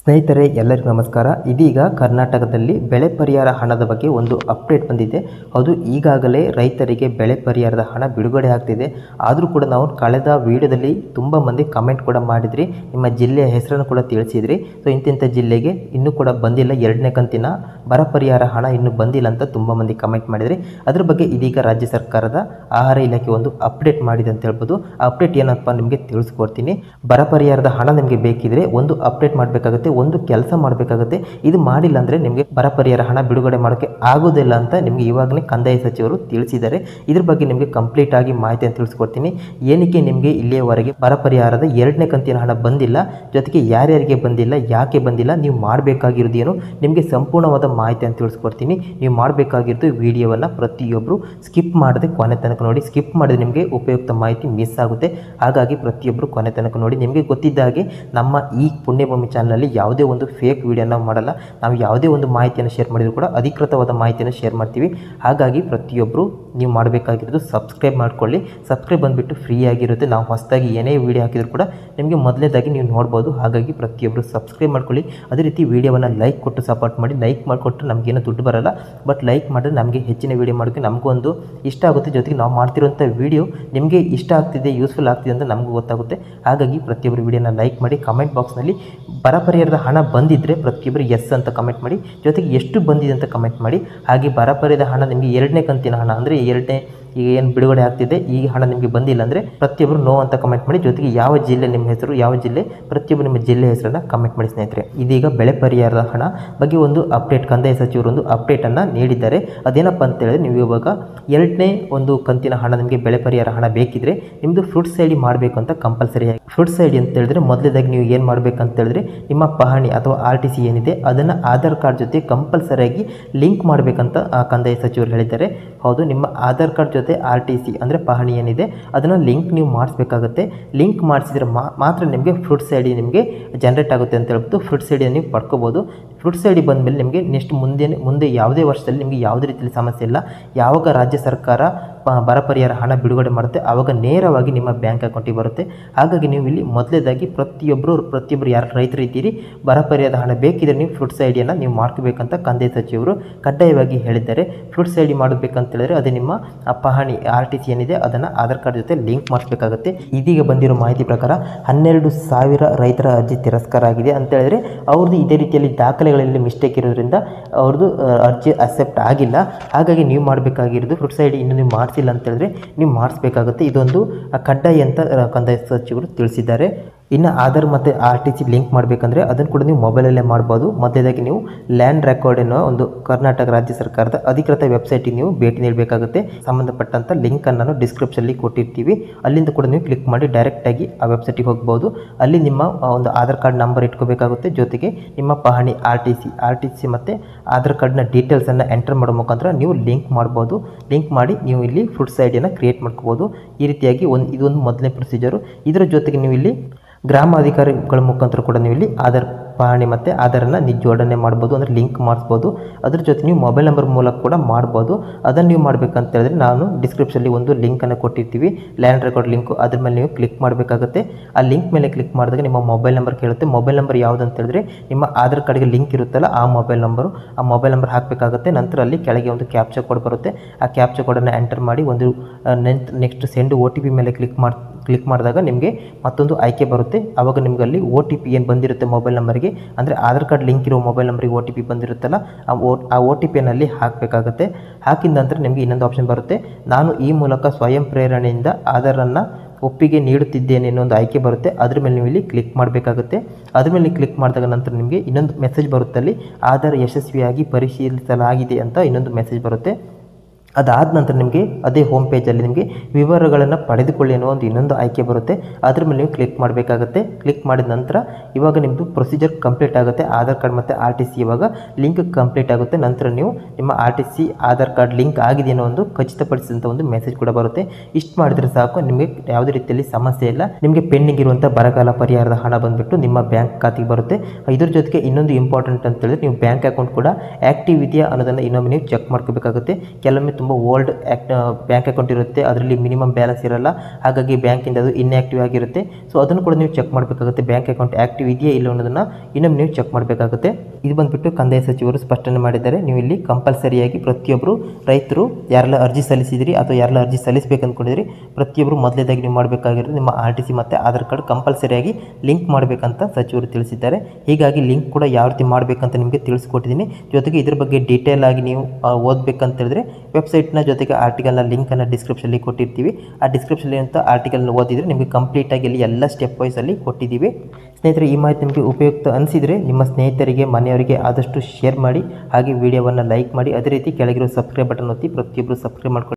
ಸ್ನೇಹಿತರೆ ಎಲ್ಲರಿಗೂ ನಮಸ್ಕಾರ ಇದೀಗ ಕರ್ನಾಟಕದಲ್ಲಿ ಬೆಳೆ ಪರಿಹಾರ ಹಣದ ಬಗ್ಗೆ ಒಂದು ಅಪ್ಡೇಟ್ ಬಂದಿದೆ ಅದು ಈಗಾಗಲೇ ರೈತರಿಗೆ ಬೆಳೆ ಪರಿಹಾರದ ಹಣ ಬಿಡುಗಡೆ ಆಗ್ತಿದೆ ಆದರೂ ಕೂಡ ನಾವು ಕಳೆದ ವಿಡಿಯೋದಲ್ಲಿ ತುಂಬ ಮಂದಿ ಕಮೆಂಟ್ ಕೂಡ ಮಾಡಿದ್ರಿ ನಿಮ್ಮ ಜಿಲ್ಲೆಯ ಹೆಸರನ್ನು ಕೂಡ ತಿಳಿಸಿದ್ರಿ ಸೊ ಇಂತಿಂಥ ಜಿಲ್ಲೆಗೆ ಇನ್ನೂ ಕೂಡ ಬಂದಿಲ್ಲ ಎರಡನೇ ಕಂತಿನ ಬರ ಪರಿಹಾರ ಹಣ ಇನ್ನೂ ಬಂದಿಲ್ಲ ಅಂತ ತುಂಬ ಮಂದಿ ಕಮೆಂಟ್ ಮಾಡಿದ್ರಿ ಅದ್ರ ಬಗ್ಗೆ ಇದೀಗ ರಾಜ್ಯ ಸರ್ಕಾರದ ಆಹಾರ ಇಲಾಖೆ ಒಂದು ಅಪ್ಡೇಟ್ ಮಾಡಿದೆ ಅಂತ ಹೇಳ್ಬೋದು ಆ ಅಪ್ಡೇಟ್ ಏನಪ್ಪ ನಿಮಗೆ ತಿಳಿಸ್ಕೊಡ್ತೀನಿ ಬರ ಪರಿಹಾರದ ಹಣ ನಿಮಗೆ ಬೇಕಿದ್ರೆ ಒಂದು ಅಪ್ಡೇಟ್ ಮಾಡಬೇಕಾಗುತ್ತೆ ಒಂದು ಕೆಲಸ ಮಾಡಬೇಕಾಗುತ್ತೆ ಇದು ಮಾಡಿಲ್ಲ ಅಂದರೆ ನಿಮಗೆ ಬರ ಪರಿಹಾರ ಹಣ ಬಿಡುಗಡೆ ಮಾಡೋಕ್ಕೆ ಆಗೋದಿಲ್ಲ ಅಂತ ನಿಮಗೆ ಇವಾಗಲೇ ಕಂದಾಯ ಸಚಿವರು ತಿಳಿಸಿದ್ದಾರೆ ಇದ್ರ ಬಗ್ಗೆ ನಿಮಗೆ ಕಂಪ್ಲೀಟ್ ಆಗಿ ಮಾಹಿತಿಯನ್ನು ತಿಳಿಸ್ಕೊಡ್ತೀನಿ ಏನಕ್ಕೆ ನಿಮಗೆ ಇಲ್ಲಿಯವರೆಗೆ ಬರ ಪರಿಹಾರದ ಎರಡನೇ ಕಂತಿನ ಹಣ ಬಂದಿಲ್ಲ ಜೊತೆಗೆ ಯಾರ್ಯಾರಿಗೆ ಬಂದಿಲ್ಲ ಯಾಕೆ ಬಂದಿಲ್ಲ ನೀವು ಮಾಡಬೇಕಾಗಿರೋದು ಏನು ನಿಮಗೆ ಸಂಪೂರ್ಣವಾದ ಮಾಹಿತಿಯನ್ನು ತಿಳಿಸ್ಕೊಡ್ತೀನಿ ನೀವು ಮಾಡಬೇಕಾಗಿರೋದು ವಿಡಿಯೋವನ್ನು ಪ್ರತಿಯೊಬ್ಬರು ಸ್ಕಿಪ್ ಮಾಡದೆ ಕೊನೆ ತನಕ ನೋಡಿ ಸ್ಕಿಪ್ ಮಾಡಿದ್ರೆ ನಿಮಗೆ ಉಪಯುಕ್ತ ಮಾಹಿತಿ ಮಿಸ್ ಆಗುತ್ತೆ ಹಾಗಾಗಿ ಪ್ರತಿಯೊಬ್ಬರು ಕೊನೆ ತನಕ ನೋಡಿ ನಿಮಗೆ ಗೊತ್ತಿದ್ದ ಹಾಗೆ ನಮ್ಮ ಈ ಪುಣ್ಯಭೂಮಿ ಚಾನಲಲ್ಲಿ ಯಾವುದೇ ಒಂದು ಫೇಕ್ ವಿಡಿಯೋನ ಮಾಡಲ್ಲ ನಾವು ಯಾವುದೇ ಒಂದು ಮಾಹಿತಿಯನ್ನು ಶೇರ್ ಮಾಡಿದ್ರು ಕೂಡ ಅಧಿಕೃತವಾದ ಮಾಹಿತಿಯನ್ನು ಶೇರ್ ಮಾಡ್ತೀವಿ ಹಾಗಾಗಿ ಪ್ರತಿಯೊಬ್ಬರು ನೀವು ಮಾಡಬೇಕಾಗಿರೋದು ಸಬ್ಸ್ಕ್ರೈಬ್ ಮಾಡ್ಕೊಳ್ಳಿ ಸಬ್ಸ್ಕ್ರೈಬ್ ಬಂದುಬಿಟ್ಟು ಫ್ರೀ ಆಗಿರುತ್ತೆ ನಾವು ಹೊಸದಾಗಿ ಏನೇ ವಿಡಿಯೋ ಹಾಕಿದ್ರು ಕೂಡ ನಿಮಗೆ ಮೊದಲನೇದಾಗಿ ನೀವು ನೋಡ್ಬೋದು ಹಾಗಾಗಿ ಪ್ರತಿಯೊಬ್ಬರು ಸಬ್ಸ್ಕ್ರೈಬ್ ಮಾಡ್ಕೊಳ್ಳಿ ಅದೇ ರೀತಿ ವಿಡಿಯೋವನ್ನು ಲೈಕ್ ಕೊಟ್ಟು ಸಪೋರ್ಟ್ ಮಾಡಿ ಲೈಕ್ ಮಾಡಿಕೊಟ್ಟು ನಮಗೇನು ದುಡ್ಡು ಬರಲ್ಲ ಬಟ್ ಲೈಕ್ ಮಾಡಿದ್ರೆ ನಮಗೆ ಹೆಚ್ಚಿನ ವಿಡಿಯೋ ಮಾಡೋಕ್ಕೆ ನಮಗೂ ಒಂದು ಇಷ್ಟ ಆಗುತ್ತೆ ಜೊತೆಗೆ ನಾವು ಮಾಡ್ತಿರೋಂಥ ವಿಡಿಯೋ ನಿಮಗೆ ಇಷ್ಟ ಆಗ್ತಿದೆ ಯೂಸ್ಫುಲ್ ಆಗ್ತಿದೆ ಅಂತ ನಮಗೂ ಗೊತ್ತಾಗುತ್ತೆ ಹಾಗಾಗಿ ಪ್ರತಿಯೊಬ್ಬರು ವಿಡಿಯೋನ ಲೈಕ್ ಮಾಡಿ ಕಮೆಂಟ್ ಬಾಕ್ಸ್ನಲ್ಲಿ ಬರ ಪರಿಹಾರದ ಹಣ ಬಂದಿದ್ದರೆ ಪ್ರತಿಯೊಬ್ಬರು ಎಸ್ ಅಂತ ಕಮೆಂಟ್ ಮಾಡಿ ಜೊತೆಗೆ ಎಷ್ಟು ಬಂದಿದೆ ಅಂತ ಕಮೆಂಟ್ ಮಾಡಿ ಹಾಗೆ ಬರ ಪರಿಹಾರದ ಹಣ ನಿಮಗೆ ಎರಡನೇ ಕಂತಿನ ಹಣ ಅಂದರೆ ಎರಡನೇ ಈಗ ಏನು ಬಿಡುಗಡೆ ಆಗ್ತಿದೆ ಈ ಹಣ ನಿಮಗೆ ಬಂದಿಲ್ಲ ಅಂದರೆ ಪ್ರತಿಯೊಬ್ಬರು ನೋ ಅಂತ ಕಮೆಂಟ್ ಮಾಡಿ ಜೊತೆಗೆ ಯಾವ ಜಿಲ್ಲೆ ನಿಮ್ಮ ಹೆಸರು ಯಾವ ಜಿಲ್ಲೆ ಪ್ರತಿಯೊಬ್ಬರು ನಿಮ್ಮ ಜಿಲ್ಲೆ ಹೆಸರನ್ನು ಕಮೆಂಟ್ ಮಾಡಿ ಸ್ನೇಹಿತರೆ ಇದೀಗ ಬೆಳೆ ಪರಿಹಾರದ ಹಣ ಬಗ್ಗೆ ಒಂದು ಅಪ್ಡೇಟ್ ಕಂದಾಯ ಸಚಿವರು ಒಂದು ಅಪ್ಡೇಟನ್ನು ನೀಡಿದ್ದಾರೆ ಅದೇನಪ್ಪ ಅಂತ ಹೇಳಿದ್ರೆ ನೀವು ಇವಾಗ ಎರಡನೇ ಒಂದು ಕಂತಿನ ಹಣ ನಿಮಗೆ ಬೆಳೆ ಪರಿಹಾರ ಹಣ ಬೇಕಿದ್ರೆ ನಿಮ್ಮದು ಫ್ರೂಟ್ಸ್ ಐ ಡಿ ಮಾಡಬೇಕು ಅಂತ ಕಂಪಲ್ಸರಿ ಆಗಿ ಫ್ರೂಟ್ಸ್ ಐ ಡಿ ಅಂತ ಹೇಳಿದ್ರೆ ಮೊದಲೇದಾಗಿ ನೀವು ಏನು ಮಾಡಬೇಕಂತ ಹೇಳಿದ್ರೆ ನಿಮ್ಮ ಪಹಣಿ ಅಥವಾ ಆರ್ ಟಿ ಸಿ ಏನಿದೆ ಅದನ್ನು ಆಧಾರ್ ಕಾರ್ಡ್ ಜೊತೆ ಕಂಪಲ್ಸರಿಯಾಗಿ ಲಿಂಕ್ ಮಾಡಬೇಕಂತ ಆ ಕಂದಾಯ ಸಚಿವರು ಹೇಳಿದ್ದಾರೆ ಹೌದು ನಿಮ್ಮ ಆಧಾರ್ ಕಾರ್ಡ್ ಜೊತೆ ಆರ್ ಟಿ ಸಿ ಅಂದರೆ ಪಹಣಿ ಏನಿದೆ ಅದನ್ನು ಲಿಂಕ್ ನೀವು ಮಾಡಿಸ್ಬೇಕಾಗುತ್ತೆ ಲಿಂಕ್ ಮಾಡಿಸಿದ್ರೆ ಮಾತ್ರ ನಿಮಗೆ ಫ್ರೂಟ್ಸ್ ಐ ಡಿ ನಿಮಗೆ ಜನ್ರೇಟ್ ಆಗುತ್ತೆ ಅಂತ ಹೇಳ್ಬಿಟ್ಟು ಫ್ರೂಟ್ಸ್ ಐ ಡಿಯನ್ನು ನೀವು ಪಡ್ಕೋಬೋದು ಫ್ರೂಟ್ಸ್ ಐ ಡಿ ಬಂದಮೇಲೆ ನಿಮಗೆ ನೆಕ್ಸ್ಟ್ ಮುಂದೆ ಮುಂದೆ ಯಾವುದೇ ವರ್ಷದಲ್ಲಿ ನಿಮಗೆ ಯಾವುದೇ ರೀತಿಯಲ್ಲಿ ಸಮಸ್ಯೆ ಇಲ್ಲ ಯಾವಾಗ ರಾಜ್ಯ ಸರ್ಕಾರ ಬರ ಪರಿಹಾರ ಹಣ ಬಿಡುಗಡೆ ಮಾಡುತ್ತೆ ಆವಾಗ ನೇರವಾಗಿ ನಿಮ್ಮ ಬ್ಯಾಂಕ್ ಅಕೌಂಟಿಗೆ ಬರುತ್ತೆ ಹಾಗಾಗಿ ನೀವು ಇಲ್ಲಿ ಮೊದಲೇದಾಗಿ ಪ್ರತಿಯೊಬ್ಬರು ಪ್ರತಿಯೊಬ್ಬರು ಯಾರು ರೈತರು ಇದ್ದೀರಿ ಬರ ಪರಿಹಾರದ ಹಣ ಬೇಕಿದ್ರೆ ನೀವು ಫ್ರೂಟ್ಸ್ ಐ ಡಿಯನ್ನು ನೀವು ಮಾಡ್ಕೋಬೇಕಂತ ಕಂದಾಯ ಸಚಿವರು ಕಡ್ಡಾಯವಾಗಿ ಹೇಳಿದ್ದಾರೆ ಫ್ರೂಟ್ಸ್ ಐ ಡಿ ಮಾಡಬೇಕಂತ ಹೇಳಿದ್ರೆ ಅದು ನಿಮ್ಮ ಪಹಣಿ ಆರ್ ಟಿ ಸಿ ಏನಿದೆ ಅದನ್ನು ಆಧಾರ್ ಕಾರ್ಡ್ ಜೊತೆ ಲಿಂಕ್ ಮಾಡಿಸ್ಬೇಕಾಗುತ್ತೆ ಇದೀಗ ಬಂದಿರೋ ಮಾಹಿತಿ ಪ್ರಕಾರ ಹನ್ನೆರಡು ಸಾವಿರ ರೈತರ ಅರ್ಜಿ ತಿರಸ್ಕಾರ ಆಗಿದೆ ಅಂತ ಹೇಳಿದ್ರೆ ಅವ್ರದ್ದು ಇದೇ ರೀತಿಯಲ್ಲಿ ದಾಖಲೆಗಳಲ್ಲಿ ಮಿಸ್ಟೇಕ್ ಇರೋದ್ರಿಂದ ಅವ್ರದ್ದು ಅರ್ಜಿ ಅಕ್ಸೆಪ್ಟ್ ಆಗಿಲ್ಲ ಹಾಗಾಗಿ ನೀವು ಮಾಡಬೇಕಾಗಿರೋದು ಫ್ರೂಟ್ಸ್ ಐ ಡಿ ಇನ್ನೂ ನೀವು ಮಾಡಿಸಿಲ್ಲ ಅಂತ ಹೇಳಿದ್ರೆ ನೀವು ಮಾಡಿಸ್ಬೇಕಾಗುತ್ತೆ ಇದೊಂದು ಕಡ್ಡಾಯ ಅಂತ ಕಂದಾಯ ಸಚಿವರು ತಿಳಿಸಿದ್ದಾರೆ ಇನ್ನು ಆಧಾರ್ ಮತ್ತು ಆರ್ ಟಿ ಸಿ ಲಿಂಕ್ ಮಾಡಬೇಕಂದ್ರೆ ಅದನ್ನು ಕೂಡ ನೀವು ಮೊಬೈಲಲ್ಲೇ ಮಾಡ್ಬೋದು ಮೊದಲೇದಾಗಿ ನೀವು ಲ್ಯಾಂಡ್ ರೆಕಾರ್ಡ್ ಎನ್ನುವ ಒಂದು ಕರ್ನಾಟಕ ರಾಜ್ಯ ಸರ್ಕಾರದ ಅಧಿಕೃತ ವೆಬ್ಸೈಟಿಗೆ ನೀವು ಭೇಟಿ ನೀಡಬೇಕಾಗುತ್ತೆ ಸಂಬಂಧಪಟ್ಟಂಥ ಲಿಂಕನ್ನು ನಾನು ಡಿಸ್ಕ್ರಿಪ್ಷನಲ್ಲಿ ಕೊಟ್ಟಿರ್ತೀವಿ ಅಲ್ಲಿಂದ ಕೂಡ ನೀವು ಕ್ಲಿಕ್ ಮಾಡಿ ಡೈರೆಕ್ಟಾಗಿ ಆ ವೆಬ್ಸೈಟಿಗೆ ಹೋಗ್ಬೋದು ಅಲ್ಲಿ ನಿಮ್ಮ ಒಂದು ಆಧಾರ್ ಕಾರ್ಡ್ ನಂಬರ್ ಇಟ್ಕೋಬೇಕಾಗುತ್ತೆ ಜೊತೆಗೆ ನಿಮ್ಮ ಪಹಣಿ R T C R T C ಮತ್ತು ಆಧಾರ್ ಕಾರ್ಡ್ನ ಡೀಟೇಲ್ಸನ್ನು ಎಂಟರ್ ಮಾಡೋ ಮುಖಾಂತರ ನೀವು ಲಿಂಕ್ ಮಾಡ್ಬೋದು ಲಿಂಕ್ ಮಾಡಿ ನೀವು ಇಲ್ಲಿ ಫ್ರೂಟ್ಸ್ ಐ ಡಿಯನ್ನು ಕ್ರಿಯೇಟ್ ಮಾಡ್ಕೋಬೋದು ಈ ರೀತಿಯಾಗಿ ಒಂದು ಇದೊಂದು ಮೊದಲನೇ ಪ್ರೊಸೀಜರು ಇದರ ಜೊತೆಗೆ ನೀವು ಇಲ್ಲಿ ಗ್ರಾಮಾಧಿಕಾರಿಗಳ ಮುಖಾಂತರ ಕೂಡ ನೀವು ಇಲ್ಲಿ ಆಧಾರ್ ಪಹಣಿ ಮತ್ತು ಆಧಾರನ್ನು ನೀವು ಜೋಡಣೆ ಮಾಡ್ಬೋದು ಅಂದರೆ ಲಿಂಕ್ ಮಾಡಿಸ್ಬೋದು ಅದ್ರ ಜೊತೆ ನೀವು ಮೊಬೈಲ್ ನಂಬರ್ ಮೂಲಕ ಕೂಡ ಮಾಡ್ಬೋದು ಅದನ್ನು ನೀವು ಮಾಡಬೇಕಂತ ಹೇಳಿದ್ರೆ ನಾನು ಡಿಸ್ಕ್ರಿಪ್ಷನಲ್ಲಿ ಒಂದು ಲಿಂಕನ್ನು ಕೊಟ್ಟಿರ್ತೀವಿ ಲ್ಯಾಂಡ್ ರೆಕಾರ್ಡ್ ಲಿಂಕು ಅದ್ರ ಮೇಲೆ ನೀವು ಕ್ಲಿಕ್ ಮಾಡಬೇಕಾಗುತ್ತೆ ಆ ಲಿಂಕ್ ಮೇಲೆ ಕ್ಲಿಕ್ ಮಾಡಿದಾಗ ನಿಮ್ಮ ಮೊಬೈಲ್ ನಂಬರ್ ಕೇಳುತ್ತೆ ಮೊಬೈಲ್ ನಂಬರ್ ಯಾವುದು ಅಂತ ಹೇಳಿದ್ರೆ ನಿಮ್ಮ ಆಧಾರ್ ಕಾರ್ಡ್ಗೆ ಲಿಂಕ್ ಇರುತ್ತಲ್ಲ ಆ ಮೊಬೈಲ್ ನಂಬರು ಆ ಮೊಬೈಲ್ ನಂಬರ್ ಹಾಕಬೇಕಾಗುತ್ತೆ ನಂತರ ಅಲ್ಲಿ ಕೆಳಗೆ ಒಂದು ಕ್ಯಾಪ್ಚರ್ ಕೋಡ್ ಬರುತ್ತೆ ಆ ಕ್ಯಾಪ್ಚರ್ ಕೋಡನ್ನು ಎಂಟರ್ ಮಾಡಿ ಒಂದು next send O T P ಮೇಲೆ ಕ್ಲಿಕ್ ಮಾಡಿ ಕ್ಲಿಕ್ ಮಾಡಿದಾಗ ನಿಮಗೆ ಮತ್ತೊಂದು ಆಯ್ಕೆ ಬರುತ್ತೆ ಆವಾಗ ನಿಮ್ಗೆ ಅಲ್ಲಿ ಒ ಟಿ ಪಿ ಏನು ಬಂದಿರುತ್ತೆ ಮೊಬೈಲ್ ನಂಬರ್ಗೆ ಅಂದರೆ ಆಧಾರ್ ಕಾರ್ಡ್ ಲಿಂಕ್ ಇರೋ ಮೊಬೈಲ್ ನಂಬರಿಗೆ ಒ ಟಿ ಪಿ ಬಂದಿರುತ್ತಲ್ಲ ಆ ಓ ಆ ಒ ಟಿ ಪಿಯಲ್ಲಿ ಹಾಕಬೇಕಾಗುತ್ತೆ ಹಾಕಿದ ನಂತರ ನಿಮಗೆ ಇನ್ನೊಂದು ಆಪ್ಷನ್ ಬರುತ್ತೆ ನಾನು ಈ ಮೂಲಕ ಸ್ವಯಂ ಪ್ರೇರಣೆಯಿಂದ ಆಧಾರನ್ನು ಒಪ್ಪಿಗೆ ನೀಡುತ್ತಿದ್ದೇನೆ ಅನ್ನೋ ಒಂದು ಆಯ್ಕೆ ಬರುತ್ತೆ ಅದ್ರ ಮೇಲೆ ನೀವು ಇಲ್ಲಿ ಕ್ಲಿಕ್ ಮಾಡಬೇಕಾಗುತ್ತೆ ಅದ್ರ ಮೇಲೆ ಕ್ಲಿಕ್ ಮಾಡಿದಾಗ ನಂತರ ನಿಮಗೆ ಇನ್ನೊಂದು ಮೆಸೇಜ್ ಬರುತ್ತೆ ಅಲ್ಲಿ ಆಧಾರ್ ಯಶಸ್ವಿಯಾಗಿ ಪರಿಶೀಲಿಸಲಾಗಿದೆ ಅಂತ ಇನ್ನೊಂದು ಮೆಸೇಜ್ ಬರುತ್ತೆ ಅದಾದ ನಂತರ ನಿಮಗೆ ಅದೇ ಹೋಮ್ ಪೇಜಲ್ಲಿ ನಿಮಗೆ ವಿವರಗಳನ್ನು ಪಡೆದುಕೊಳ್ಳಿ ಅನ್ನೋ ಒಂದು ಇನ್ನೊಂದು ಆಯ್ಕೆ ಬರುತ್ತೆ ಅದ್ರ ಮೇಲೆ ನೀವು ಕ್ಲಿಕ್ ಮಾಡಬೇಕಾಗುತ್ತೆ ಕ್ಲಿಕ್ ಮಾಡಿದ ನಂತರ ಇವಾಗ ನಿಮ್ಮದು ಪ್ರೊಸೀಜರ್ ಕಂಪ್ಲೀಟ್ ಆಗುತ್ತೆ ಆಧಾರ್ ಕಾರ್ಡ್ ಮತ್ತು ಆರ್ ಟಿ ಸಿ ಇವಾಗ ಲಿಂಕ್ ಕಂಪ್ಲೀಟ್ ಆಗುತ್ತೆ ನಂತರ ನೀವು ನಿಮ್ಮ R T C Aadhaar card link ಆಗಿದೆ ಅನ್ನೋ ಒಂದು ಖಚಿತಪಡಿಸಿದಂಥ ಒಂದು ಮೆಸೇಜ್ ಕೂಡ ಬರುತ್ತೆ ಇಷ್ಟು ಮಾಡಿದ್ರೆ ಸಾಕು ನಿಮಗೆ ಯಾವುದೇ ರೀತಿಯಲ್ಲಿ ಸಮಸ್ಯೆ ಇಲ್ಲ ನಿಮಗೆ ಪೆಂಡಿಂಗ್ ಇರುವಂಥ ಬರಗಾಲ ಪರಿಹಾರದ ಹಣ ಬಂದುಬಿಟ್ಟು ನಿಮ್ಮ ಬ್ಯಾಂಕ್ ಖಾತೆಗೆ ಬರುತ್ತೆ ಇದ್ರ ಜೊತೆಗೆ ಇನ್ನೊಂದು ಇಂಪಾರ್ಟೆಂಟ್ ಅಂತ ಹೇಳಿದ್ರೆ ನೀವು ಬ್ಯಾಂಕ್ ಅಕೌಂಟ್ ಕೂಡ ಆ್ಯಕ್ಟಿವ್ ಇದೆಯಾ ಅನ್ನೋದನ್ನು ಇನ್ನೊಮ್ಮೆ ನೀವು ಚೆಕ್ ಮಾಡ್ಕೋಬೇಕಾಗುತ್ತೆ ಕೆಲವೊಮ್ಮೆ ತುಂಬ ಓಲ್ಡ್ ಆ್ಯಕ್ಟ್ ಬ್ಯಾಂಕ್ ಅಕೌಂಟ್ ಇರುತ್ತೆ ಅದರಲ್ಲಿ ಮಿನಿಮಮ್ ಬ್ಯಾಲೆನ್ಸ್ ಇರಲ್ಲ ಹಾಗಾಗಿ ಬ್ಯಾಂಕಿಂದ ಅದು ಇನ್ಆ್ಯಕ್ಟಿವ್ ಆಗಿರುತ್ತೆ ಸೊ ಅದನ್ನು ಕೂಡ ನೀವು ಚೆಕ್ ಮಾಡಬೇಕಾಗುತ್ತೆ ಬ್ಯಾಂಕ್ ಅಕೌಂಟ್ ಆ್ಯಕ್ಟಿವ್ ಇದೆಯಾ ಇಲ್ಲ ಅನ್ನೋದನ್ನು ಇನ್ನೊಮ್ಮೆ ನೀವು ಚೆಕ್ ಮಾಡಬೇಕಾಗುತ್ತೆ ಇದು ಬಂದುಬಿಟ್ಟು ಕಂದಾಯ ಸಚಿವರು ಸ್ಪಷ್ಟನೆ ಮಾಡಿದ್ದಾರೆ ನೀವು ಇಲ್ಲಿ ಕಂಪಲ್ಸರಿಯಾಗಿ ಪ್ರತಿಯೊಬ್ಬರು ರೈತರು ಯಾರೆಲ್ಲ ಅರ್ಜಿ ಸಲ್ಲಿಸಿದಿರಿ ಅಥವಾ ಯಾರೆಲ್ಲ ಅರ್ಜಿ ಸಲ್ಲಿಸಬೇಕು ಅಂದ್ಕೊಂಡಿದ್ರಿ ಪ್ರತಿಯೊಬ್ಬರು ಮೊದಲೇದಾಗಿ ನೀವು ಮಾಡಬೇಕಾಗಿರೋದು ನಿಮ್ಮ ಆರ್ ಟಿ ಸಿ ಮತ್ತು ಆಧಾರ್ ಕಾರ್ಡ್ ಕಂಪಲ್ಸರಿಯಾಗಿ ಲಿಂಕ್ ಮಾಡಬೇಕಂತ ಸಚಿವರು ತಿಳಿಸಿದ್ದಾರೆ ಹೀಗಾಗಿ ಲಿಂಕ್ ಕೂಡ ಯಾವ ರೀತಿ ಮಾಡಬೇಕಂತ ನಿಮಗೆ ತಿಳಿಸ್ಕೊಟ್ಟಿದ್ದೀನಿ ಜೊತೆಗೆ ಇದ್ರ ಬಗ್ಗೆ ಡೀಟೇಲ್ ಆಗಿ ನೀವು ಆ, ಓದ್ಬೇಕಂತ ಹೇಳಿದ್ರೆ ವೆಬ್ಸೈಟ್ನ ಜೊತೆಗೆ ಆರ್ಟಿಕಲ್ನ ಲಿಂಕನ್ನು ಡಿಸ್ಕ್ರಿಪ್ಷನಲ್ಲಿ ಕೊಟ್ಟಿರ್ತೀವಿ ಆ ಡಿಸ್ಕ್ರಿಪ್ಷನಲ್ಲಿ ಅಂತ ಆರ್ಟಿಕಲ್ನ ಓದಿದರೆ ನಿಮಗೆ ಕಂಪ್ಲೀಟಾಗಿ ಇಲ್ಲಿ ಎಲ್ಲ ಸ್ಟೆಪ್ ವೈಸಲ್ಲಿ ಕೊಟ್ಟಿದ್ದೀವಿ ಸ್ನೇಹಿತರೆ ಈ ಮಾಹಿತಿ ನಿಮಗೆ ಉಪಯುಕ್ತ ಅನಿಸಿದರೆ ನಿಮ್ಮ ಸ್ನೇಹಿತರಿಗೆ ಮನೆಯವರಿಗೆ ಆದಷ್ಟು ಶೇರ್ ಮಾಡಿ ಹಾಗೆ ವಿಡಿಯೋವನ್ನು ಲೈಕ್ ಮಾಡಿ ಅದೇ ರೀತಿ ಕೆಳಗಿರೋ ಸಬ್ಸ್ಕ್ರೈಬ್ ಬಟನ್ ಒತ್ತಿ ಪ್ರತಿಯೊಬ್ಬರು ಸಬ್ಸ್ಕ್ರೈಬ್ ಮಾಡ್ಕೊಳ್ಳಿ